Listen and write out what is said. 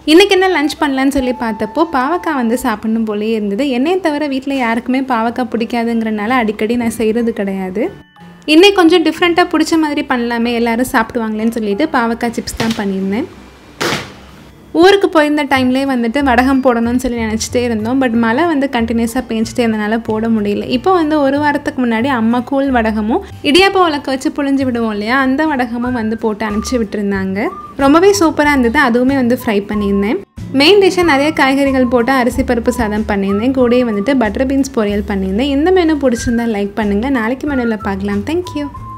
இன்றைக்கி என்ன லஞ்ச் பண்ணலான்னு சொல்லி பார்த்தப்போ பாவக்காய் வந்து சாப்பிடணும் போலயே இருந்தது என்னையை தவிர வீட்டில் யாருக்குமே பாவக்காய் பிடிக்காதுங்கிறனால அடிக்கடி நான் செய்கிறது கிடையாது இன்னைக்கு கொஞ்சம் டிஃப்ரெண்ட்டாக பிடிச்ச மாதிரி பண்ணலாமே எல்லாரும் சாப்பிடுவாங்களேன்னு சொல்லிட்டு பாவக்காய் சிப்ஸ் தான் பண்ணியிருந்தேன் ஊருக்கு போயிருந்த டைம்லேயே வந்துட்டு வடகம் போடணும்னு சொல்லி நினச்சிட்டே இருந்தோம் பட் மழை வந்து கண்டினியூஸாக பேஞ்சிட்டே இருந்தனால போட முடியல இப்போ வந்து ஒரு வாரத்துக்கு முன்னாடி அம்மா கூழ் வடகமும் இடியாப்ப உலக்க வச்சு புழிஞ்சு விடுவோம் இல்லையா அந்த வடகமும் வந்து போட்டு அனுப்பிச்சி விட்டுருந்தாங்க ரொம்பவே சூப்பராக இருந்தது அதுவுமே வந்து ஃப்ரை பண்ணியிருந்தேன் மெயின் டிஷ்ஷாக நிறைய காய்கறிகள் போட்டு அரிசி பருப்பு சாதம் பண்ணியிருந்தேன் கூடயே வந்துட்டு பட்டர் பீன்ஸ் பொரியல் பண்ணியிருந்தேன் இந்த மெனு பிடிச்சிருந்தா லைக் பண்ணுங்கள் நாளைக்கு மெனுவில் பார்க்கலாம் தேங்க்யூ